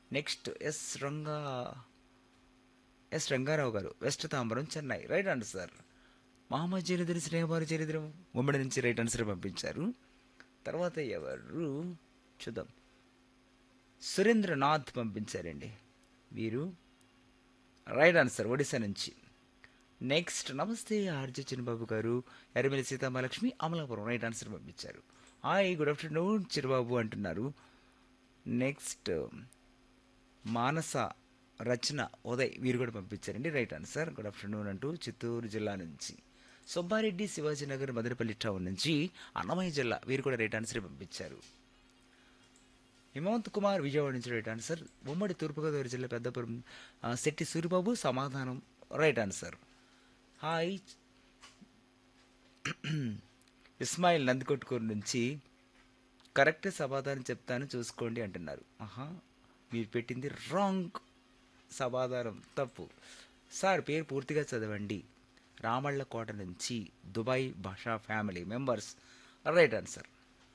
next S Ranga S Rangarao గారు west Tambaram Chennai right answer Mohammed Zainuddin స్నేహబారు చరిత్రం ఉమ్మడి నుంచి రైట్ ఆన్సర్ పంపించారు తర్వాత ఎవరు చూద్దాం సురేంద్రనాథ్ పంపించారండి వీరు రైట్ ఆన్సర్ ఒడిశా నుంచి నెక్స్ట్ నమస్తే ఆర్జే చిన్నబాబు గారు ఎర్రమిల్లి సీతామహాలక్ష్మి అమలాపురం రైట్ ఆన్సర్ పంపించారు హాయ్ గుడ్ ఆఫ్టర్నూన్ చిరుబాబు అంటున్నారు నెక్స్ట్ మానస రచన ఉదయ్ వీరు కూడా పంపించారండి రైట్ ఆన్సర్ గుడ్ ఆఫ్టర్నూన్ అంటూ చిత్తూరు జిల్లా నుంచి సుబ్బారెడ్డి శివాజీనగర్ మదనపల్లి టౌన్ నుంచి అన్నమయ్య జిల్లా వీరు కూడా రైట్ ఆన్సర్ పంపించారు హిమవంత్ కుమార్ విజయవాడ నుంచి రైట్ ఆన్సర్ ఉమ్మడి తూర్పుగోదావరి జిల్లా పెద్దపురం ఆ, శెట్టి సూరిబాబు సమాధానం right answer hi Ismail Nandikotkur నుంచి కరెక్ట్ సమాధానం చెప్తాను చూసుకోండి అంటున్నారు ఆహా మీరు పెట్టింది రాంగ్ సమాధానం తప్పు సార్ పేరు పూర్తిగా చదవండి రామళ్ళకోట నుంచి దుబాయ్ భాషా ఫ్యామిలీ మెంబర్స్ రైట్ ఆన్సర్